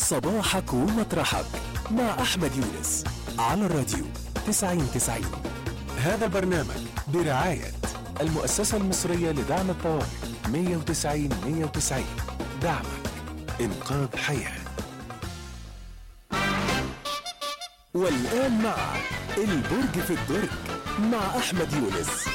صباحك ومطرحك مع أحمد يونس على الراديو 90 90 هذا البرنامج برعاية المؤسسة المصرية لدعم الطوارئ 190 190 دعمك إنقاذ حياة والآن مع البرج في الدرج مع أحمد يونس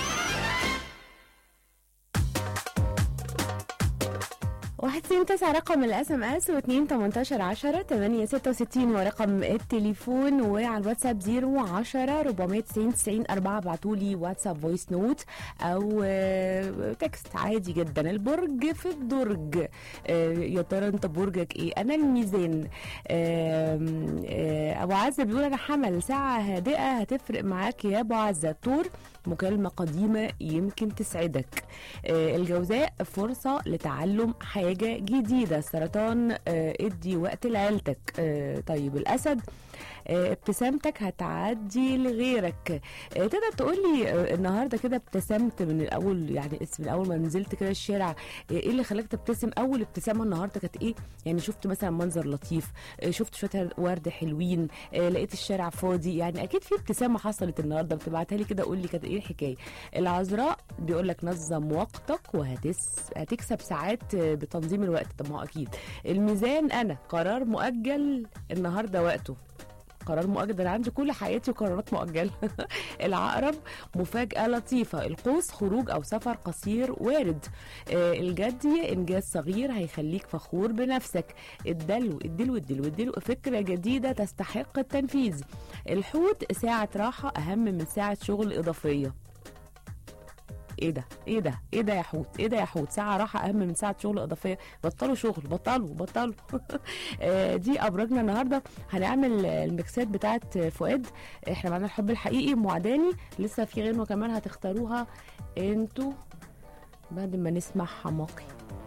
واحد اتنين تسعة رقم الاس ام اس واتنين تمنتاشر عشرة تمانية ستة وستين ورقم التليفون وعلى الواتساب زيرو عشرة ربعمية تسعين تسعين أربعة ابعتولي واتساب فويس نوت أو آه، تكست عادي جدا البرج في الدرج آه، يا ترى أنت برجك إيه؟ أنا الميزان آم، آه، أبو عزة بيقول أنا حمل ساعة هادئة هتفرق معاك يا أبو عزة الطور مكالمة قديمة يمكن تسعدك آه، الجوزاء فرصة لتعلم حاجة جديدة السرطان آه، ادي وقت لعيلتك آه، طيب الأسد آه، ابتسامتك هتعدي لغيرك آه، تقدر تقولي آه، النهارده كده ابتسمت من الاول يعني من اول ما نزلت كده الشارع آه، ايه اللي خلاك تبتسم اول ابتسامه النهارده كانت ايه يعني شفت مثلا منظر لطيف آه، شفت شويه ورد حلوين آه، لقيت الشارع فاضي يعني اكيد في ابتسامه حصلت النهارده بتبعتها لي كده قول لي كانت ايه الحكايه العذراء بيقول لك نظم وقتك وهتس هتكسب ساعات آه، بتنظيم الوقت طب ما هو اكيد الميزان انا قرار مؤجل النهارده وقته قرار مؤجل ده انا عندي كل حياتي قرارات مؤجله العقرب مفاجاه لطيفه القوس خروج او سفر قصير وارد آه الجدي انجاز صغير هيخليك فخور بنفسك الدلو الدلو الدلو الدلو فكره جديده تستحق التنفيذ الحوت ساعه راحه اهم من ساعه شغل اضافيه ايه ده ايه ده ايه ده يا حوت ايه ده يا حوت ساعه راحه اهم من ساعه شغل اضافيه بطلوا شغل بطلوا بطلوا آه، دي ابراجنا النهارده هنعمل الميكسات بتاعت فؤاد احنا معانا الحب الحقيقي معداني لسه في غنوه كمان هتختاروها انتوا بعد ما نسمع حماقي